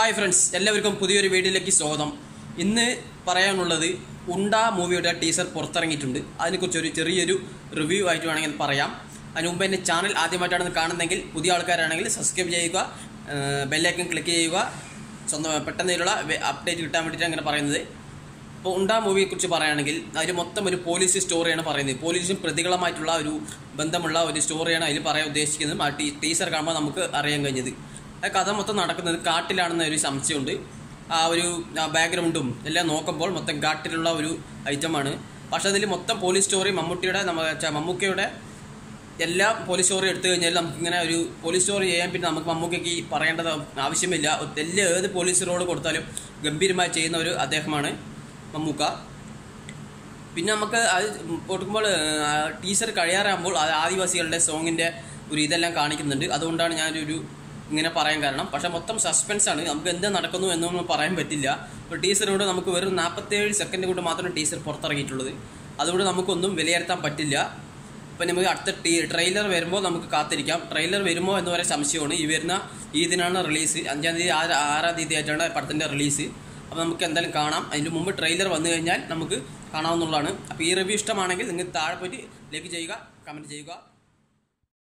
hi friends എല്ലാവർക്കും പുതിയൊരു വീഡിയോയിലേക്ക് സ്വാഗതം ഇന്ന് പറയാനുള്ളത് ഉണ്ട മൂവിയുടെ ടീസർ പുറത്തിറങ്ങിയിട്ടുണ്ട് അതിനെക്കുറിച്ച് ഒരു ചെറിയൊരു റിവ്യൂ ആയിട്ട് വേണമെങ്കിൽ പറയാം അതിന് മുമ്പ് എൻ്റെ ചാനൽ ആദ്യമായിട്ടാണ് കാണുന്നതെങ്കിൽ പുതിയ ആൾക്കാരാണെങ്കിൽ സബ്സ്ക്രൈബ് ചെയ്യുക ബെല്ലൈക്കൺ ക്ലിക്ക് ചെയ്യുക സ്വന്തം പെട്ടെന്നുള്ള അപ്ഡേറ്റ് കിട്ടാൻ വേണ്ടിയിട്ട് അങ്ങനെ പറയുന്നത് ഇപ്പോൾ ഉണ്ടാ മൂവിയെക്കുറിച്ച് പറയുകയാണെങ്കിൽ അതിൽ മൊത്തം ഒരു പോലീസ് സ്റ്റോറിയാണ് പറയുന്നത് പോലീസും പ്രതികളുമായിട്ടുള്ള ഒരു ബന്ധമുള്ള ഒരു സ്റ്റോറിയാണ് അതിൽ പറയാൻ ഉദ്ദേശിക്കുന്നത് ആ ടീ ടീസർ കാണുമ്പോൾ നമുക്ക് അറിയാൻ കഴിഞ്ഞത് ആ കഥ മൊത്തം നടക്കുന്നത് കാട്ടിലാണെന്ന ഒരു സംശയമുണ്ട് ആ ഒരു ബാക്ക്ഗ്രൗണ്ടും എല്ലാം നോക്കുമ്പോൾ മൊത്തം കാട്ടിലുള്ള ഒരു ഐറ്റമാണ് പക്ഷേ അതിൽ മൊത്തം പോലീസ് സ്റ്റോറി മമ്മൂട്ടിയുടെ നമ്മ ച്ച മമ്മൂക്കയുടെ എല്ലാ പോലീസ് സ്റ്റോറി എടുത്തു കഴിഞ്ഞാൽ നമുക്ക് ഇങ്ങനെ ഒരു പോലീസ് സ്റ്റോറി ചെയ്യാൻ പിന്നെ നമുക്ക് മമ്മൂക്കയ്ക്ക് ഈ പറയേണ്ടത് ആവശ്യമില്ല എല്ലാ ഏത് പോലീസ് റോഡ് കൊടുത്താലും ഗംഭീരമായി ചെയ്യുന്ന ഒരു അദ്ദേഹമാണ് മമ്മൂക്ക പിന്നെ നമുക്ക് അത് കൊടുക്കുമ്പോൾ ടീച്ചർ കഴിയാറാകുമ്പോൾ അത് ആദിവാസികളുടെ സോങ്ങിൻ്റെ ഒരു ഇതെല്ലാം കാണിക്കുന്നുണ്ട് അതുകൊണ്ടാണ് ഞാനൊരു ഇങ്ങനെ പറയാൻ കാരണം പക്ഷേ മൊത്തം സസ്പെൻസ് ആണ് നമുക്ക് എന്ത് നടക്കുന്നു എന്നൊന്നും പറയാൻ പറ്റില്ല ഇപ്പോൾ ടീച്ചറിനോട് നമുക്ക് വെറും നാൽപ്പത്തേഴ് സെക്കൻഡ് കൊണ്ട് മാത്രം ടീച്ചർ പുറത്തിറങ്ങിയിട്ടുള്ളത് അതുകൊണ്ട് നമുക്കൊന്നും വിലയിരുത്താൻ പറ്റില്ല ഇപ്പം നമുക്ക് അടുത്ത ടീ ട്രെയിലർ വരുമ്പോൾ നമുക്ക് കാത്തിരിക്കാം ട്രെയിലർ വരുമോ എന്ന് വരെ സംശയമാണ് ഈ വരുന്ന ഇതിനാണ് റിലീസ് അഞ്ചാം തീയതി ആറ് ആറാം തീയതി ആയിട്ടാണ് പടത്തിൻ്റെ റിലീസ് അപ്പോൾ നമുക്ക് എന്തായാലും കാണാം അതിന് മുമ്പ് ട്രെയിലർ വന്നു കഴിഞ്ഞാൽ നമുക്ക് കാണാവുന്നതാണ് അപ്പോൾ ഈ റിവ്യൂ ഇഷ്ടമാണെങ്കിൽ നിങ്ങൾ താഴെ പോയിട്ട് ലൈക്ക് ചെയ്യുക കമൻറ്റ് ചെയ്യുക